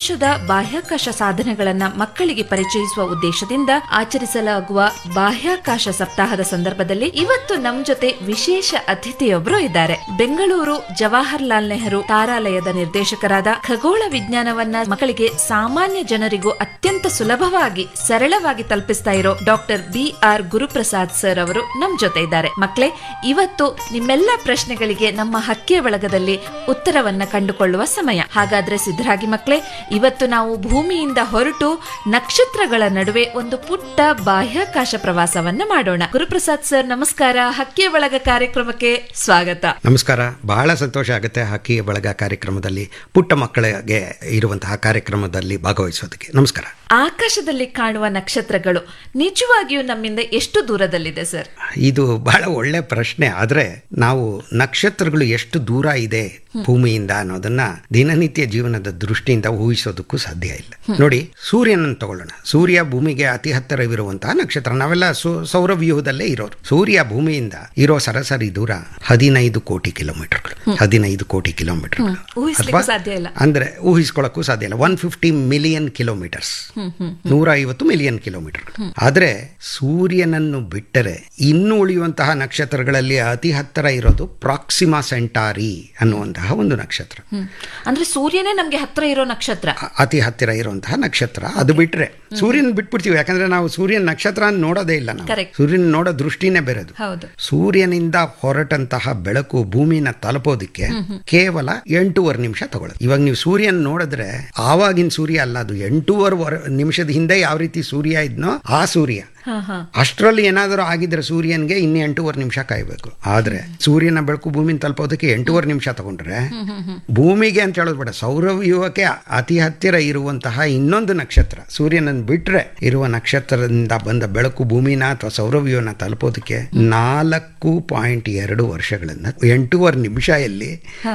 ದೇಶದ ಬಾಹ್ಯಾಕಾಶ ಸಾಧನೆಗಳನ್ನ ಮಕ್ಕಳಿಗೆ ಪರಿಚಯಿಸುವ ಉದ್ದೇಶದಿಂದ ಆಚರಿಸಲಾಗುವ ಬಾಹ್ಯಾಕಾಶ ಸಪ್ತಾಹದ ಸಂದರ್ಭದಲ್ಲಿ ಇವತ್ತು ನಮ್ ಜೊತೆ ವಿಶೇಷ ಅತಿಥಿಯೊಬ್ರು ಇದ್ದಾರೆ ಬೆಂಗಳೂರು ಜವಾಹರ್ಲಾಲ್ ನೆಹರು ತಾರಾಲಯದ ನಿರ್ದೇಶಕರಾದ ಖಗೋಳ ವಿಜ್ಞಾನವನ್ನ ಮಕ್ಕಳಿಗೆ ಸಾಮಾನ್ಯ ಜನರಿಗೂ ಅತ್ಯಂತ ಸುಲಭವಾಗಿ ಸರಳವಾಗಿ ತಲುಪಿಸ್ತಾ ಇರೋ doctor B R Guruprasad sir ಅವರು ನಮ್ ಜೊತೆ ಇದ್ದಾರೆ ಮಕ್ಕಳೇ ಇವತ್ತು ನಿಮ್ಮೆಲ್ಲ ಪ್ರಶ್ನೆಗಳಿಗೆ ನಮ್ಮ ಹಕ್ಕಿಯ ಬಳಗದಲ್ಲಿ ಉತ್ತರವನ್ನ ಕಂಡುಕೊಳ್ಳುವ ಸಮಯ ಹಾಗಾದ್ರೆ ಸಿದ್ಧರಾಗಿ ಮಕ್ಕಳೇ ಇವತ್ತು ನಾವು ಭೂಮಿಯಿಂದ ಹೊರಟು ನಕ್ಷತ್ರಗಳ ನಡುವೆ ಒಂದು ಪುಟ್ಟ ಬಾಹ್ಯಾಕಾಶ ಪ್ರವಾಸವನ್ನ ಮಾಡೋಣ ಗುರುಪ್ರಸಾದ್ ಸರ್ ನಮಸ್ಕಾರ ಹಕ್ಕಿಯ ಬಳಗ ಕಾರ್ಯಕ್ರಮಕ್ಕೆ ಸ್ವಾಗತ ನಮಸ್ಕಾರ ಬಹಳ ಸಂತೋಷ ಆಗುತ್ತೆ ಹಕ್ಕಿಯ ಬಳಗ ಕಾರ್ಯಕ್ರಮದಲ್ಲಿ ಪುಟ್ಟ ಮಕ್ಕಳಿಗೆ ಇರುವಂತಹ ಕಾರ್ಯಕ್ರಮದಲ್ಲಿ ಭಾಗವಹಿಸೋದಕ್ಕೆ ನಮಸ್ಕಾರ ಆಕಾಶದಲ್ಲಿ ಕಾಣುವ ನಕ್ಷತ್ರಗಳು ನಿಜವಾಗಿಯೂ ನಮ್ಮಿಂದ ಎಷ್ಟು ದೂರದಲ್ಲಿದೆ ಸರ್ ಇದು ಬಹಳ ಒಳ್ಳೆ ಪ್ರಶ್ನೆ ಆದ್ರೆ ನಾವು ನಕ್ಷತ್ರಗಳು ಎಷ್ಟು ದೂರ ಇದೆ ಭೂಮಿಯಿಂದ ಅನ್ನೋದನ್ನ ದಿನನಿತ್ಯ ಜೀವನದ ದೃಷ್ಟಿಯಿಂದ ಊಹಿಸೋದಕ್ಕೂ ಸಾಧ್ಯ ಇಲ್ಲ ನೋಡಿ ಸೂರ್ಯನನ್ನು ತಗೊಳ್ಳೋಣ ಸೂರ್ಯ ಭೂಮಿಗೆ ಅತಿ ಹತ್ತಿರವಿರುವಂತಹ ನಕ್ಷತ್ರ ನಾವೆಲ್ಲ ಸೌ- ಸೌರವ್ಯೂಹದಲ್ಲೇ ಇರೋರು ಸೂರ್ಯ ಭೂಮಿಯಿಂದ ಇರೋ ಸರಾಸರಿ ದೂರ ಹದಿನೈದು ಕೋಟಿ ಕಿಲೋಮೀಟರ್ಗಳು ಹದಿನೈದು ಕೋಟಿ ಕಿಲೋಮೀಟರ್ಗಳು ಊಹಿಸ್ಲಿಕ್ಕೂ ಸಾಧ್ಯ ಇಲ್ಲ ಅಂದ್ರೆ ಊಹಿಸ್ಕೊಳ್ಳಕ್ಕೂ ಸಾಧ್ಯ ಇಲ್ಲ ಒನ್ ಫಿಫ್ಟಿ ಮಿಲಿಯನ್ ಕಿಲೋಮೀಟರ್ಸ್ ನೂರ ಐವತ್ತು ಮಿಲಿಯನ್ ಕಿಲೋಮೀಟರ್ ಆದ್ರೆ ಸೂರ್ಯನನ್ನು ಬಿಟ್ಟರೆ ಇನ್ನು ಉಳಿಯುವಂತಹ ನಕ್ಷತ್ರಗಳಲ್ಲಿ ಅತಿ ಹತ್ತಿರ ಇರೋದು ಪ್ರಾಕ್ಸಿಮಾ ಸೆಂಟಾರಿ ಅನ್ನುವಂತಹ ಒಂದು ನಕ್ಷತ್ರ ಹ್ಮ್. ಅಂದ್ರೆ ಸೂರ್ಯನೇ ನಮ್ಗೆ ಹತ್ರ ಇರೋ ನಕ್ಷತ್ರ ಅ- ಅತಿ ಹತ್ತಿರ ಇರುವಂತಹ ನಕ್ಷತ್ರ ಅದು ಬಿಟ್ರೆ ಸೂರ್ಯನ ಬಿಟ್ಬಿಡ್ತೀವಿ ಯಾಕಂದ್ರೆ ನಾವು ಸೂರ್ಯನ ನಕ್ಷತ್ರ ನೋಡೋದೇ ಇಲ್ಲ ನಾವು Correct. ಸೂರ್ಯನ ನೋಡೋ ದೃಷ್ಟಿನೇ ಬೇರೆದು ಹೌದು ಸೂರ್ಯನಿಂದ ಹೊರಟಂತಹ ಬೆಳಕು ಭೂಮಿನ ತಲುಪೋದಿಕ್ಕೆ ಕೇವಲ ಎಂಟೂವರೆ ನಿಮಿಷ ತಗೊಳುತ್ತೆ ಇವಾಗ ನೀವು ಸೂರ್ಯನ ನೋಡಿದ್ರೆ ಆವಾಗಿನ ಸೂರ್ಯ ಅಲ್ಲ ಅದು ಎಂಟೂವರೆ ವರ- ನಿಮಿಷದ ಹಿಂದೆ ಯಾವ ರೀತಿ ಸೂರ್ಯ ಇದ್ನೋ ಆ ಸೂರ್ಯ ಹಾ ಹಾ ಅಷ್ಟರಲ್ಲಿ ಏನಾದರೂ ಆಗಿದ್ರೆ ಸೂರ್ಯನ್ಗೆ ಇನ್ನು ಎಂಟೂವರೆ ನಿಮಿಷ ಕಾಯಬೇಕು ಆದ್ರೆ ಸೂರ್ಯನ ಬೆಳಕು ಭೂಮಿನ ತಲುಪೋದಕ್ಕೆ ಎಂಟೂವರೆ ನಿಮಿಷ ತಗೊಂಡ್ರೆ ಭೂಮಿಗೆ ಅಂತ ಹೇಳೋದು ಬೇಡ ಸೌರವ್ಯೂಹಕ್ಕೆ ಅತಿ ಹತ್ತಿರ ಇರುವಂತಹ ಇನ್ನೊಂದು ನಕ್ಷತ್ರ ಸೂರ್ಯನನ್ನು ಬಿಟ್ರೆ ಇರುವ ನಕ್ಷತ್ರದಿಂದ ಬಂದ ಬೆಳಕು ಭೂಮಿನ ಅಥವಾ ಸೌರವ್ಯೂಹನ ತಲುಪೋದಕ್ಕೆ ನಾಲ್ಕು ಪಾಯಿಂಟ್ ಎರಡು ವರ್ಷಗಳನ್ನ ಎಂಟೂವರೆ ನಿಮಿಷ ಎಲ್ಲಿ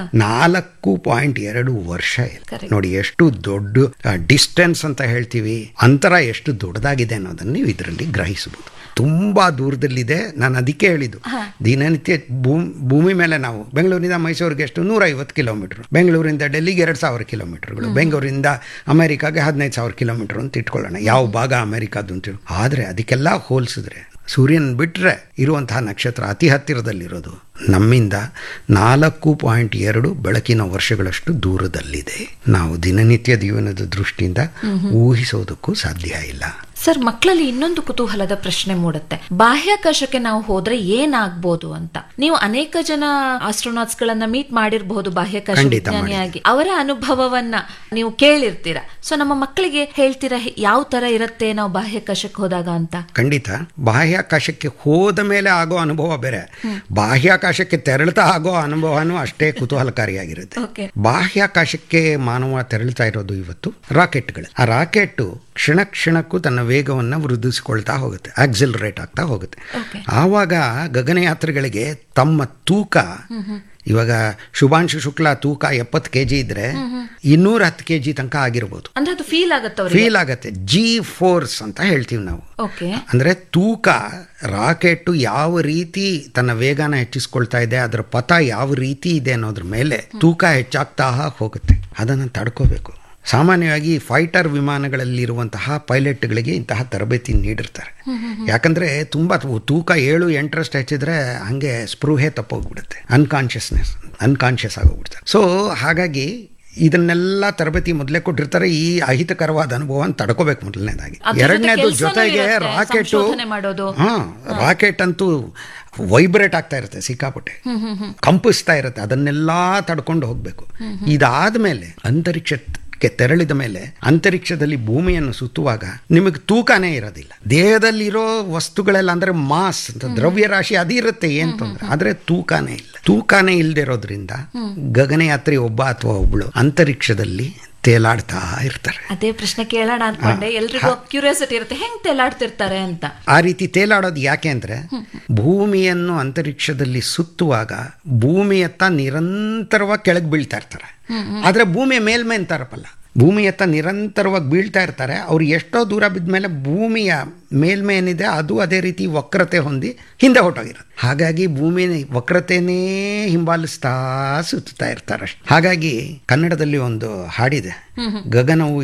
ನಾಲ್ಕು ಪಾಯಿಂಟ್ ಎರಡು ವರ್ಷ ಎಲ್ಲಿ Correct. ನೋಡಿ ಎಷ್ಟು ದೊಡ್ಡ ಡಿಸ್ಟೆನ್ಸ್ ಅಂತ ಹೇಳ್ತೀವಿ ಅಂತರ ಎಷ್ಟು ದೊಡ್ಡದಾಗಿದೆ ಅನ್ನೋದನ್ನು ನೀವು ಇದರಲ್ಲಿ ಗ್ರಹಿಸಬಹುದು ತುಂಬಾ ದೂರದಲ್ಲಿದೆ ನಾನು ಅದಕ್ಕೆ ಹೇಳಿದ್ದು ದಿನನಿತ್ಯ ಭೂಮಿ ಭೂಮಿ ಮೇಲೆ ನಾವು ಬೆಂಗಳೂರಿಂದ ಮೈಸೂರಿಗೆ ಎಷ್ಟು ನೂರ ಐವತ್ತು ಕಿಲೋಮೀಟರ್ ಬೆಂಗಳೂರಿಂದ ಡೆಲ್ಲಿಗೆ ಎರಡು ಸಾವಿರ ಕಿಲೋಮೀಟರ್ಗಳು ಬೆಂಗಳೂರಿಂದ ಅಮೆರಿಕಾಗೆ ಹದಿನೈದು ಸಾವಿರ ಕಿಲೋಮೀಟರ್ ಅಂತ ಇಟ್ಕೊಳ್ಳೋಣ ಯಾವ ಭಾಗ ಅಮೆರಿಕಾದ್ದು ಅಂತ ಆದರೆ ಅದಕ್ಕೆಲ್ಲ ಹೋಲಿಸಿದ್ರೆ ಸೂರ್ಯನ ಬಿಟ್ಟರೆ ಇರುವಂತಹ ನಕ್ಷತ್ರ ಅತಿ ಹತ್ತಿರದಲ್ಲಿರೋದು ನಮ್ಮಿಂದ ನಾಲ್ಕು ಪಾಯಿಂಟ್ ಎರಡು ಬೆಳಕಿನ ವರ್ಷಗಳಷ್ಟು ದೂರದಲ್ಲಿದೆ ನಾವು ದಿನನಿತ್ಯ ಜೀವನದ ದೃಷ್ಟಿಯಿಂದ ಊಹಿಸೋದಕ್ಕೂ ಸಾಧ್ಯ ಇಲ್ಲ ಸರ್ ಮಕ್ಕಳಲ್ಲಿ ಇನ್ನೊಂದು ಕುತೂಹಲದ ಪ್ರಶ್ನೆ ಮೂಡುತ್ತೆ ಬಾಹ್ಯಾಕಾಶಕ್ಕೆ ನಾವು ಹೋದ್ರೆ ಏನಾಗ್ಬೋದು ಅಂತ ನೀವು ಅನೇಕ ಜನ ಆಸ್ಟ್ರೋನಾಟ್ಸ್ ಗಳನ್ನ ಮೀಟ್ ಮಾಡಿರಬಹುದು ಬಾಹ್ಯಾಕಾಶ ಖಂಡಿತ ವಿಜ್ಞಾನಿಯಾಗಿ ಅವರ ಅನುಭವವನ್ನ ನೀವು ಕೇಳಿರ್ತೀರಾ ಸೊ ನಮ್ಮ ಮಕ್ಕಳಿಗೆ ಹೇಳ್ತೀರಾ ಹೆ- ಯಾವ ತರ ಇರುತ್ತೆ ನಾವು ಬಾಹ್ಯಾಕಾಶಕ್ಕೆ ಹೋದಾಗ ಅಂತ ಖಂಡಿತ ಬಾಹ್ಯಾಕಾಶಕ್ಕೆ ಹೋದ ಮೇಲೆ ಆಗೋ ಅನುಭವ ಬೇರೆ ಬಾಹ್ಯಾಕಾಶಕ್ಕೆ ತೆರಳುತ್ತಾ ಆಗೋ ಅನುಭವನೂ ಅಷ್ಟೇ ಕುತೂಹಲಕಾರಿಯಾಗಿರುತ್ತೆ ಓಕೆ ಬಾಹ್ಯಾಕಾಶಕ್ಕೆ ಮಾನವ ತೆರಳುತ್ತಾ ಇರೋದು ಇವತ್ತು ರಾಕೆಟ್ಗಳು ಆ ರಾಕೆಟ್ ಕ್ಷಣ ಕ್ಷಣಕ್ಕೂ ತನ್ನ ವೇಗವನ್ನು ವೃದ್ಧಿಸಿಕೊಳ್ತಾ ಹೋಗುತ್ತೆ ಆಕ್ಸಿಲರೇಟ್ ಆಗ್ತಾ ಹೋಗುತ್ತೆ Okay. ಆವಾಗ ಗಗನಯಾತ್ರಿಗಳಿಗೆ ತಮ್ಮ ತೂಕ ಇವಾಗ ಶುಭಾಂಶು ಶುಕ್ಲ ತೂಕ ಎಪ್ಪತ್ತು ಕೆ ಜಿ ಇದ್ರೆ ಇನ್ನೂರ ಹತ್ತು ಕೆ ಜಿ ತನಕ ಆಗಿರ್ಬೋದು ಅಂದ್ರೆ ಅದು ಫೀಲ್ ಆಗತ್ತೆ ಅವ್ರಿಗೆ ಫೀಲ್ ಆಗತ್ತೆ ಜಿ ಫೋರ್ಸ್ ಅಂತ ಹೇಳ್ತೀವಿ ನಾವು ಓಕೆ ಅಂದ್ರೆ ತೂಕ ರಾಕೆಟ್ ಯಾವ ರೀತಿ ತನ್ನ ವೇಗನ ಹೆಚ್ಚಿಸ್ಕೊಳ್ತಾ ಇದೆ ಅದರ ಪಥ ಯಾವ ರೀತಿ ಇದೆ ಅನ್ನೋದ್ರ ಮೇಲೆ ತೂಕ ಹೆಚ್ಚಾಗ್ತಾ ಹೋಗುತ್ತೆ ಅದನ್ನು ತಡ್ಕೋಬೇಕು ಸಾಮಾನ್ಯವಾಗಿ ಫೈಟರ್ ವಿಮಾನಗಳಲ್ಲಿರುವಂತಹ ಪೈಲಟ್ಗಳಿಗೆ ಇಂತಹ ತರಬೇತಿ ನೀಡಿರ್ತಾರೆ ಯಾಕಂದ್ರೆ ತುಂಬಾ ತು- ತೂಕ ಏಳು ಎಂಟರಷ್ಟು ಹೆಚ್ಚಿದ್ರೆ ಹಂಗೆ ಸ್ಪೃಹೆ ತಪ್ಪೋಗ್ಬಿಡುತ್ತೆ ಅನ್ಕಾನ್ಷಿಯಸ್ನೆಸ್ ಅನ್ಕಾನ್ಷಿಯಸ್ ಆಗೋಗ್ಬಿಡ್ತಾರೆ ಸೊ ಹಾಗಾಗಿ ಇದನ್ನೆಲ್ಲ ತರಬೇತಿ ಮೊದಲೇ ಕೊಟ್ಟಿರ್ತಾರೆ ಈ ಅಹಿತಕರವಾದ ಅನುಭವವನ್ನು ತಡ್ಕೋಬೇಕು ಮೊದಲನೇದಾಗಿ ಅದ್ರ ಜೊತೆ ಎರಡನೇದು ಕೆಲ್ಸನೂ ಜೊತೆಗೆ ಇರುತ್ತೆ, ರಾಕೆಟ್ ಸಂಶೋಧನೆ ಮಾಡೋದು. ಹಾ ರಾಕೆಟ್ ಅಂತೂ ವೈಬ್ರೇಟ್ ಆಗ್ತಾ ಇರುತ್ತೆ ಸಿಕ್ಕಾಪಟ್ಟೆ ಕಂಪಿಸ್ತಾ ಇರುತ್ತೆ ಅದನ್ನೆಲ್ಲ ತಡ್ಕೊಂಡು ಹೋಗ್ಬೇಕು ಇದಾದ್ಮೇಲೆ ಅಂತರಿಕ್ಷಕ್ಕೆ ತೆರಳಿದ ಮೇಲೆ ಅಂತರಿಕ್ಷದಲ್ಲಿ ಭೂಮಿಯನ್ನು ಸುತ್ತುವಾಗ ನಿಮಗೆ ತೂಕನೇ ಇರೋದಿಲ್ಲ ದೇಹದಲ್ಲಿರೋ ವಸ್ತುಗಳೆಲ್ಲ ಅಂದ್ರೆ ಮಾಸ್ ಅಂತ ದ್ರವ್ಯರಾಶಿ ಅದಿರುತ್ತೆ ಏನ್ ತೊಂದ್ರೆ ಆದ್ರೆ ತೂಕನೇ ಇಲ್ಲ ತೂಕನೇ ಇಲ್ದಿರೋದ್ರಿಂದ ಗಗನಯಾತ್ರಿ ಒಬ್ಬ ಅಥವಾ ಒಬ್ಳು ಅಂತರಿಕ್ಷದಲ್ಲಿ ತೇಲಾಡ್ತಾ ಇರ್ತಾರೆ ಅದೇ ಪ್ರಶ್ನೆ ಕೇಳೋಣ ಅನ್ಕೊಂಡೆ ಎಲ್ರಿಗೂ ಕ್ಯೂರಿಯಾಸಿಟಿ ಇರುತ್ತೆ ಹೆಂಗ್ ತೆಲಾಡ್ತಿರ್ತಾರೆ ಅಂತ ಆ ರೀತಿ ತೇಲಾಡೋದು ಯಾಕೆ ಅಂದ್ರೆ ಭೂಮಿಯನ್ನು ಅಂತರಿಕ್ಷದಲ್ಲಿ ಸುತ್ತುವಾಗ ಭೂಮಿಯತ್ತ ನಿರಂತರವಾಗಿ ಕೆಳಗೆ ಬೀಳ್ತಾ ಇರ್ತಾರೆ ಆದ್ರೆ ಭೂಮಿಯ ಮೇಲ್ಮೇನ್ ತರಪಲ್ಲ ಭೂಮಿಯತ್ತ ನಿರಂತರವಾಗಿ ಬೀಳ್ತಾ ಇರ್ತಾರೆ ಅವ್ರು ಎಷ್ಟೋ ದೂರ ಬಿದ್ದ ಮೇಲೆ ಭೂಮಿಯ ಮೇಲ್ಮೆ ಏನಿದೆ ಅದು ಅದೇ ರೀತಿ ವಕ್ರತೆ ಹೊಂದಿ ಹಿಂದೆ ಹೊಟ್ಟೋಗಿರುತ್ತೆ ಹಾಗಾಗಿ ಭೂಮಿ ವಕ್ರತೆನೇ ಹಿಂಬಾಲಿಸ್ತಾ ಸುತ್ತಾ ಇರ್ತಾರೆ ಹಾಗಾಗಿ ಕನ್ನಡದಲ್ಲಿ ಒಂದು ಹಾಡಿದೆ ಗಗನವು